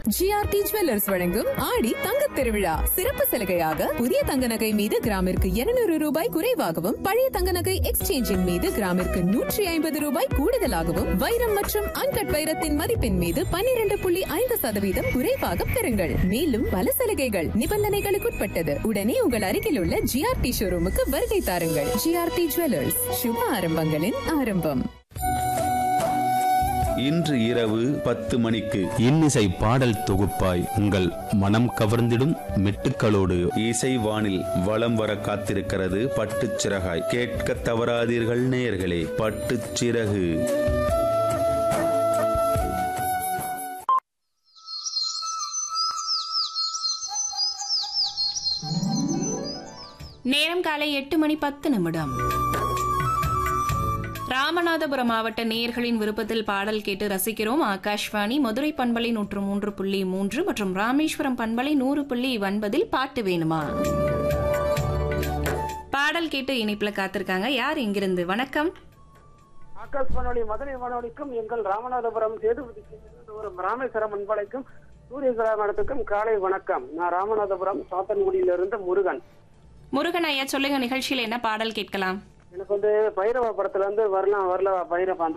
GRT jewellers வழங்கும் ஆடி தங்கத் திருவிழா சிறப்பு சலுகையாக புதிய தங்க நகை மீது கிராமிற்கு 200 ரூபாய் குறைவாகவும் பழைய தங்க நகை எக்ஸ்சேஞ்சின் மீது கிராமிற்கு நூற்றி ஐம்பது ரூபாய் கூடுதலாகவும் வைரம் மற்றும் அன்கட் வைரத்தின் மதிப்பின் மீது 12.5% புள்ளி ஐந்து சதவீதம் குறைவாக பெறுங்கள் மேலும் பல சலுகைகள் நிபந்தனைகளுக்குட்பட்டது உடனே உங்கள் அருகில் உள்ள ஜிஆர்டி ஷோரூமுக்கு வருகை தாருங்கள் ஜிஆர்டி ஜுவல்லர்ஸ் சுப ஆரம்பங்களின் ஆரம்பம் இன்று இரவு பத்து மணிக்கு இன்னிசை பாடல் தொகுப்பாய் உங்கள் மனம் கவர்ந்திடும் மெட்டுக்களோடு இசை வானில் வலம் வர காத்திருக்கிறது பட்டுச் சிறகாய் கேட்க தவறாதீர்கள் நேயர்களே பட்டுச் சிறகு நேரம் காலை எட்டு மணி பத்து நிமிடம் ராமநாதபுரம் மாவட்ட நேயர்களின் விருப்பத்தில் பாடல் கேட்டு ரசிக்கிறோம் ஆகாஷ்வாணி மதுரை பண்பலை நூற்று மூன்று புள்ளி மூன்று மற்றும் ராமேஸ்வரம் பண்பலை நூறு புள்ளி ஒன்பதில் பாட்டு வேணுமா பாடல் கேட்டு இணைப்புல காத்திருக்காங்க யார் இங்கிருந்து வணக்கம் ஆகாஷ் வானொலி மதுரை வானொலிக்கும் எங்கள் ராமநாதபுரம் சேதுபதி சேதுபுரம் ராமேஸ்வரம் அன்பலைக்கும் சூரிய கிராமத்துக்கும் காலை வணக்கம் நான் ராமநாதபுரம் சாத்தன்குடியிலிருந்து முருகன் முருகன் ஐயா சொல்லுங்க நிகழ்ச்சியில என்ன பாடல் கேட்கலாம் எனக்கு வந்து பைரவ படத்துல இருந்து வரலாம் வரல பைரவ அந்த